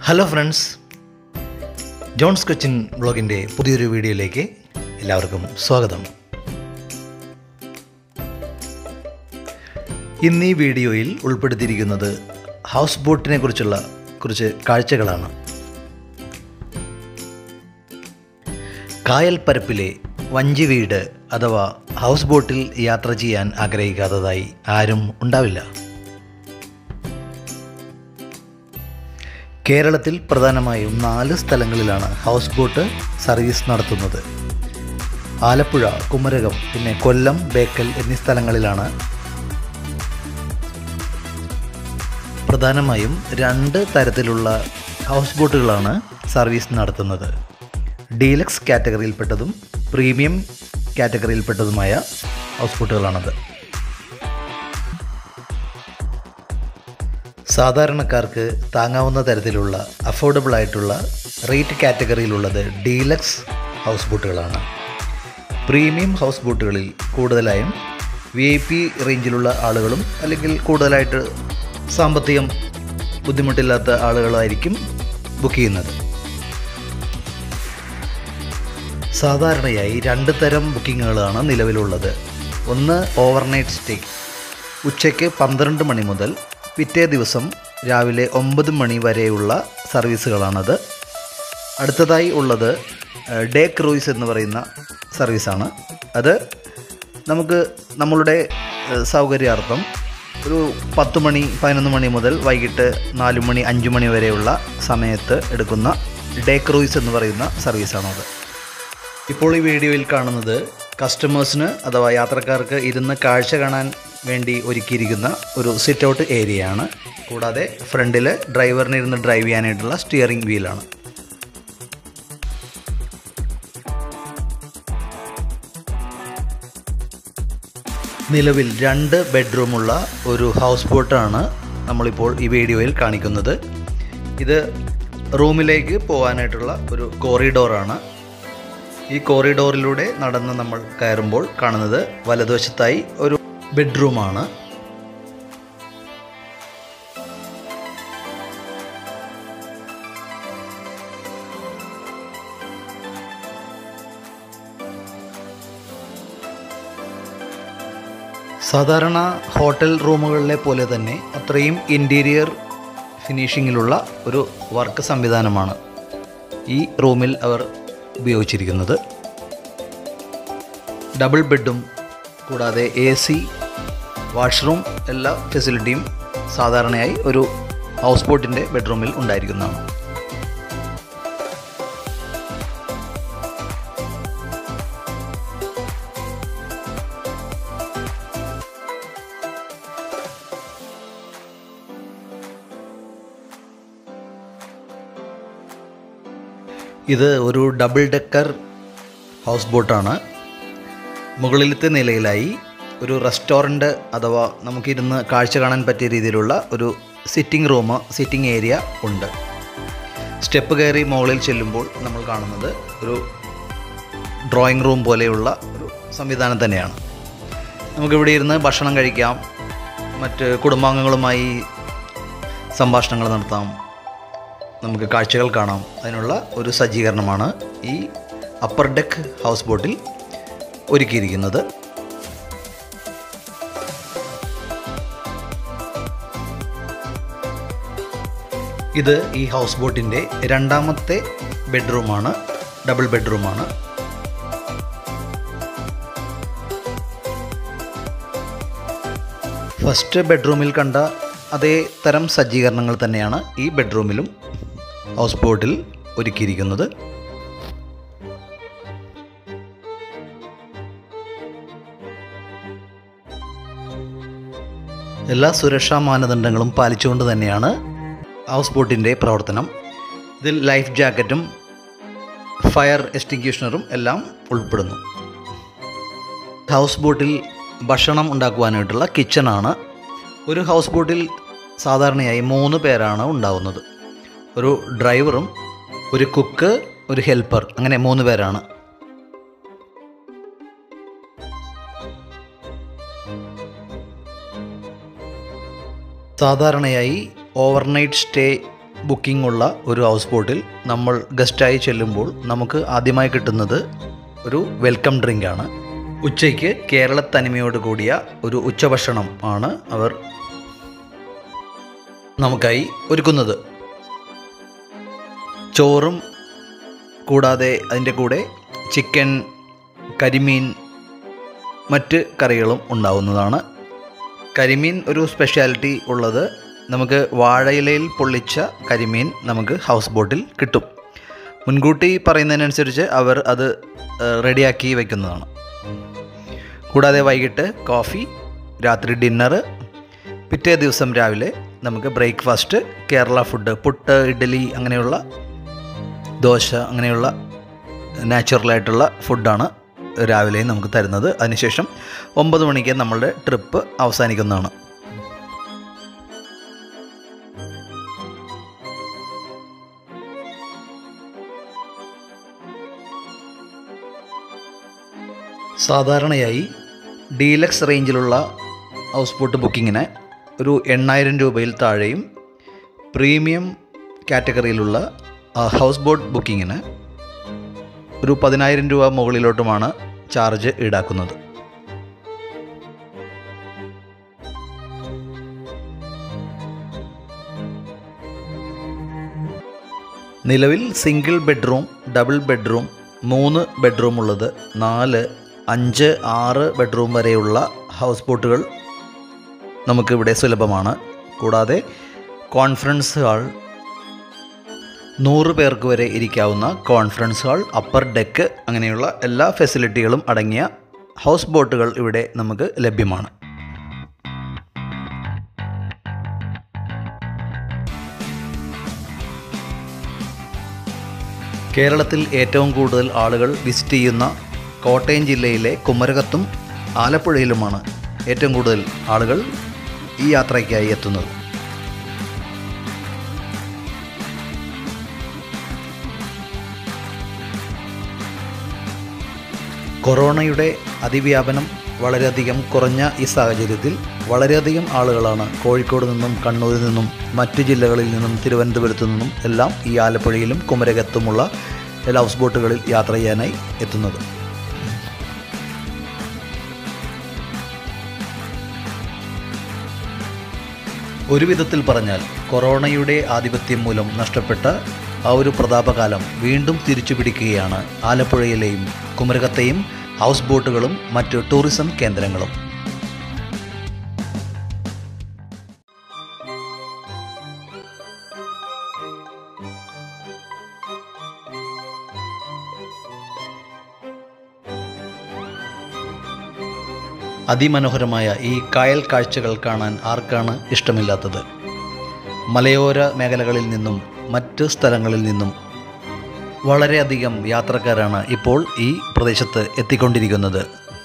hello friends Johns Cochin ബ്ലോഗിൻ്റെ പുതിയൊരു വീഡിയോയിലേക്ക് എല്ലാവർക്കും സ്വാഗതം ഇന്ന് ഈ വീഡിയോയിൽ ഉൾപ്പെടുത്തിയിരിക്കുന്നത് ഹൗസ് ബോട്ടിനെ കുറിച്ചുള്ള കുറച്ച് കാഴ്ചകളാണ് കായൽ പരപ്പിലെ വഞ്ചി വീട് അഥവാ ഹൗസ് ബോട്ടിൽ യാത്ര ചെയ്യാൻ ആഗ്രഹിക്കാത്തതായി ആരും ഉണ്ടാവില്ല കേരളത്തിൽ പ്രധാനമായും നാല് സ്ഥലങ്ങളിലാണ് ഹൗസ് ബോട്ട് സർവീസ് നടത്തുന്നത് ആലപ്പുഴ കുമരകം പിന്നെ കൊല്ലം ബേക്കൽ എന്നീ സ്ഥലങ്ങളിലാണ് പ്രധാനമായും രണ്ട് തരത്തിലുള്ള ഹൗസ് ബോട്ടുകളാണ് സർവീസ് നടത്തുന്നത് ഡീലക്സ് കാറ്റഗറിയിൽപ്പെട്ടതും പ്രീമിയം കാറ്റഗറിയിൽപ്പെട്ടതുമായ ഹൗസ് ബോട്ടുകളാണത് സാധാരണക്കാർക്ക് താങ്ങാവുന്ന തരത്തിലുള്ള അഫോർഡബിൾ ആയിട്ടുള്ള റേറ്റ് കാറ്റഗറിയിലുള്ളത് ഡീലക്സ് ഹൗസ് ബോട്ടുകളാണ് പ്രീമിയം ഹൗസ് ബോട്ടുകളിൽ കൂടുതലായും വി ഐ പി റേഞ്ചിലുള്ള ആളുകളും അല്ലെങ്കിൽ കൂടുതലായിട്ട് സാമ്പത്തികം ബുദ്ധിമുട്ടില്ലാത്ത ആളുകളായിരിക്കും ബുക്ക് ചെയ്യുന്നത് സാധാരണയായി രണ്ട് തരം ബുക്കിങ്ങുകളാണ് നിലവിലുള്ളത് ഒന്ന് ഓവർനൈറ്റ് സ്റ്റേ ഉച്ചയ്ക്ക് പന്ത്രണ്ട് മണി മുതൽ പിറ്റേ ദിവസം രാവിലെ ഒമ്പത് മണി വരെയുള്ള സർവീസുകളാണത് അടുത്തതായി ഉള്ളത് ഡേ ക്രൂയിസ് എന്ന് പറയുന്ന സർവീസാണ് അത് നമുക്ക് നമ്മളുടെ ഏഹ്, സൗകര്യാർത്ഥം ഒരു പത്ത് മണി പതിനൊന്ന് മണി മുതൽ വൈകിട്ട് നാല് മണി അഞ്ച് മണി വരെയുള്ള സമയത്ത് എടുക്കുന്ന ഡേ ക്രൂയിസ് എന്ന് പറയുന്ന സർവീസാണത് ഇപ്പോൾ ഈ വീഡിയോയിൽ കാണുന്നത് കസ്റ്റമേഴ്സിന് അഥവാ യാത്രക്കാർക്ക് ഇരുന്ന് കാഴ്ച കാണാൻ വേണ്ടി ഒരുക്കിയിരിക്കുന്ന ഒരു സിറ്റ് ഔട്ട് ഏരിയയാണ് കൂടാതെ ഫ്രണ്ടിൽ ഡ്രൈവറിന് ഇരുന്ന് ഡ്രൈവ് ചെയ്യാനായിട്ടുള്ള സ്റ്റിയറിംഗ് വീലാണ് നിലവിൽ രണ്ട് ബെഡ്റൂമുള്ള ഒരു ഹൗസ് ബോട്ടാണ് നമ്മളിപ്പോൾ ഈ വീഡിയോയിൽ കാണിക്കുന്നത് ഇത് റൂമിലേക്ക് പോകാനായിട്ടുള്ള ഒരു കോറിഡോറാണ് ഈ കോറിഡോറിലൂടെ നടന്ന് നമ്മൾ കയറുമ്പോൾ കാണുന്നത് വലതുവശത്തായി ഒരു ബെഡ്റൂമാണ് സാധാരണ ഹോട്ടൽ റൂമുകളിലെ പോലെ തന്നെ അത്രയും ഇൻറ്റീരിയർ ഫിനിഷിങ്ങിലുള്ള ഒരു വർക്ക് സംവിധാനമാണ് ഈ റൂമിൽ അവർ ഉപയോഗിച്ചിരിക്കുന്നത് ഡബിൾ ബെഡും കൂടാതെ എ സി വാഷ്റൂം എല്ലാ ഫെസിലിറ്റിയും സാധാരണയായി ഒരു ഹൗസ് ബോട്ടിൻ്റെ ബെഡ്റൂമിൽ ഉണ്ടായിരിക്കുന്നതാണ് ഇത് ഒരു ഡബിൾ ഡെക്കർ ഹൗസ് ബോട്ടാണ് മുകളിലത്തെ നിലയിലായി ഒരു റെസ്റ്റോറൻറ്റ് അഥവാ നമുക്കിരുന്ന് കാഴ്ച കാണാൻ പറ്റിയ രീതിയിലുള്ള ഒരു സിറ്റിംഗ് റൂം സിറ്റിംഗ് ഏരിയ ഉണ്ട് സ്റ്റെപ്പ് കയറി മുകളിൽ ചെല്ലുമ്പോൾ നമ്മൾ കാണുന്നത് ഒരു ഡ്രോയിങ് റൂം പോലെയുള്ള ഒരു സംവിധാനം തന്നെയാണ് നമുക്കിവിടെ ഇരുന്ന് ഭക്ഷണം കഴിക്കാം മറ്റ് കുടുംബാംഗങ്ങളുമായി സംഭാഷണങ്ങൾ നടത്താം നമുക്ക് കാഴ്ചകൾ കാണാം അതിനുള്ള ഒരു സജ്ജീകരണമാണ് ഈ അപ്പർ ഡെക്ക് ഹൗസ് ബോട്ടിൽ ഒരുക്കിയിരിക്കുന്നത് ഇത് ഈ ഹൗസ് ബോട്ടിൻ്റെ രണ്ടാമത്തെ ബെഡ്റൂമാണ് ഡബിൾ ബെഡ്റൂമാണ് ഫസ്റ്റ് ബെഡ്റൂമിൽ കണ്ട അതേ തരം സജ്ജീകരണങ്ങൾ തന്നെയാണ് ഈ ബെഡ്റൂമിലും ഹൗസ് ബോട്ടിൽ ഒരുക്കിയിരിക്കുന്നത് എല്ലാ സുരക്ഷാ മാനദണ്ഡങ്ങളും പാലിച്ചുകൊണ്ട് തന്നെയാണ് ഹൗസ് ബോട്ടിൻ്റെ പ്രവർത്തനം ഇതിൽ ലൈഫ് ജാക്കറ്റും ഫയർ എക്സ്റ്റിങ്ക്യൂഷണറും എല്ലാം ഉൾപ്പെടുന്നു ഹൗസ് ബോട്ടിൽ ഭക്ഷണം ഉണ്ടാക്കുവാനായിട്ടുള്ള കിച്ചണാണ് ഒരു ഹൗസ് ബോട്ടിൽ സാധാരണയായി മൂന്ന് പേരാണ് ഉണ്ടാവുന്നത് ഒരു ഡ്രൈവറും ഒരു കുക്ക് ഒരു ഹെൽപ്പർ അങ്ങനെ മൂന്ന് പേരാണ് സാധാരണയായി ഓവർനൈറ്റ് സ്റ്റേ ബുക്കിംഗ് ഉള്ള ഒരു ഹൗസ് ബോട്ടിൽ നമ്മൾ ഗസ്റ്റായി ചെല്ലുമ്പോൾ നമുക്ക് ആദ്യമായി കിട്ടുന്നത് ഒരു വെൽക്കം ഡ്രിങ്ക് ആണ് ഉച്ചയ്ക്ക് കേരള തനിമയോട് കൂടിയ ഒരു ഉച്ചഭക്ഷണം ആണ് അവർ നമുക്കായി ഒരുക്കുന്നത് ചോറും കൂടാതെ അതിൻ്റെ കൂടെ ചിക്കൻ കരിമീൻ മറ്റ് കറികളും ഉണ്ടാവുന്നതാണ് കരിമീൻ ഒരു സ്പെഷ്യാലിറ്റി ഉള്ളത് നമുക്ക് വാഴയിലയിൽ പൊള്ളിച്ച കരിമീൻ നമുക്ക് ഹൗസ് ബോട്ടിൽ കിട്ടും മുൻകൂട്ടി പറയുന്നതിനനുസരിച്ച് അവർ അത് ഏഹ്, റെഡിയാക്കി വയ്ക്കുന്നതാണ് കൂടാതെ വൈകിട്ട് കോഫി രാത്രി ഡിന്നറ് പിറ്റേ ദിവസം രാവിലെ നമുക്ക് ബ്രേക്ക്ഫാസ്റ്റ് കേരള ഫുഡ് പുട്ട് ഇഡ്ഡലി അങ്ങനെയുള്ള ദോശ അങ്ങനെയുള്ള നാച്ചുറലായിട്ടുള്ള ഫുഡാണ് രാവിലെയും നമുക്ക് തരുന്നത് അതിനുശേഷം ഒമ്പത് മണിക്ക് നമ്മളുടെ ട്രിപ്പ് അവസാനിക്കുന്നതാണ് സാധാരണയായി ഡീലക്സ് റേഞ്ചിലുള്ള ഹൗസ് ബോട്ട് ബുക്കിങ്ങിന് ഒരു എണ്ണായിരം രൂപയിൽ താഴെയും പ്രീമിയം കാറ്റഗറിയിലുള്ള ആ, ഹൗസ് ബോട്ട് ബുക്കിങ്ങിന് ഒരു പതിനായിരം രൂപ മുകളിലോട്ടുമാണ് ചാർജ് ഈടാക്കുന്നത് നിലവിൽ സിംഗിൾ ബെഡ്റൂം ഡബിൾ ബെഡ്റൂം മൂന്ന് ബെഡ്റൂം ഉള്ളത് നാല് അഞ്ച് ആറ് ബെഡ്റൂം വരെയുള്ള ഹൗസ് ബോട്ടുകൾ നമുക്കിവിടെ സുലഭമാണ് കൂടാതെ കോൺഫറൻസ് ഹാൾ നൂറ് പേർക്ക് വരെ ഇരിക്കാവുന്ന കോൺഫറൻസ് ഹാൾ അപ്പർ ഡെക്ക് അങ്ങനെയുള്ള എല്ലാ ഫെസിലിറ്റികളും അടങ്ങിയ ഹൗസ് ബോട്ടുകൾ ഇവിടെ നമുക്ക് ലഭ്യമാണ് കേരളത്തിൽ ഏറ്റവും കൂടുതൽ ആളുകൾ വിസിറ്റ് ചെയ്യുന്ന കോട്ടയം ജില്ലയിലെ കുമരകത്തും ആലപ്പുഴയിലുമാണ് ഏറ്റവും കൂടുതൽ ആളുകൾ ഈ യാത്രയ്ക്കായി എത്തുന്നത് കൊറോണയുടെ അതിവ്യാപനം വളരെയധികം കുറഞ്ഞ ഈ സാഹചര്യത്തിൽ വളരെയധികം ആളുകളാണ് കോഴിക്കോട് നിന്നും കണ്ണൂരിൽ നിന്നും മറ്റു ജില്ലകളിൽ നിന്നും തിരുവനന്തപുരത്തു നിന്നും എല്ലാം ഈ ആലപ്പുഴയിലും കുമരകത്തുമുള്ള എല്ലാ ഹൗസ് ബോട്ടുകളിൽ യാത്ര ചെയ്യാനായി എത്തുന്നത് ഒരു വിധത്തിൽ പറഞ്ഞാൽ കൊറോണയുടെ ആധിപത്യം മൂലം നഷ്ടപ്പെട്ട ആ ഒരു പ്രതാപകാലം വീണ്ടും തിരിച്ചു പിടിക്കുകയാണ് ആലപ്പുഴയിലെയും കുമരകത്തെയും ഹൗസ് ബോട്ടുകളും മറ്റ് ടൂറിസം കേന്ദ്രങ്ങളും അതിമനോഹരമായ ഈ കായൽ കാഴ്ചകൾ കാണാൻ ആർക്കാണ് ഇഷ്ടമില്ലാത്തത് മലയോര മേഖലകളിൽ നിന്നും മറ്റ് സ്ഥലങ്ങളിൽ നിന്നും വളരെയധികം യാത്രക്കാരാണ് ഇപ്പോൾ ഈ പ്രദേശത്ത് എത്തിക്കൊണ്ടിരിക്കുന്നത്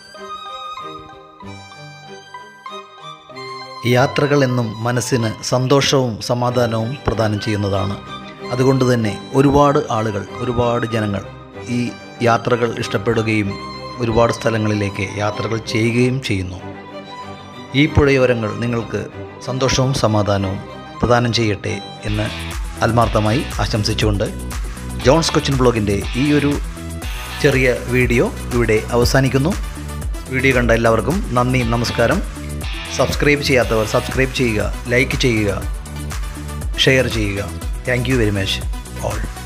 യാത്രകൾ എന്നും മനസ്സിന് സന്തോഷവും സമാധാനവും പ്രദാനം ചെയ്യുന്നതാണ് അതുകൊണ്ട് തന്നെ ഒരുപാട് ആളുകൾ ഒരുപാട് ജനങ്ങൾ ഈ യാത്രകൾ ഇഷ്ടപ്പെടുകയും ഒരുപാട് സ്ഥലങ്ങളിലേക്ക് യാത്രകൾ ചെയ്യുകയും ചെയ്യുന്നു ഈ പുഴയോരങ്ങൾ നിങ്ങൾക്ക് സന്തോഷവും സമാധാനവും പ്രദാനം ചെയ്യട്ടെ എന്ന് ആത്മാർത്ഥമായി ആശംസിച്ചുകൊണ്ട് ജോൺസ് കൊച്ചിൻ ബ്ലോഗിൻ്റെ ഈ ഒരു ചെറിയ വീഡിയോ ഇവിടെ അവസാനിക്കുന്നു വീഡിയോ കണ്ട എല്ലാവർക്കും നന്ദി നമസ്കാരം സബ്സ്ക്രൈബ് ചെയ്യാത്തവർ സബ്സ്ക്രൈബ് ചെയ്യുക ലൈക്ക് ചെയ്യുക ഷെയർ ചെയ്യുക thank you very much all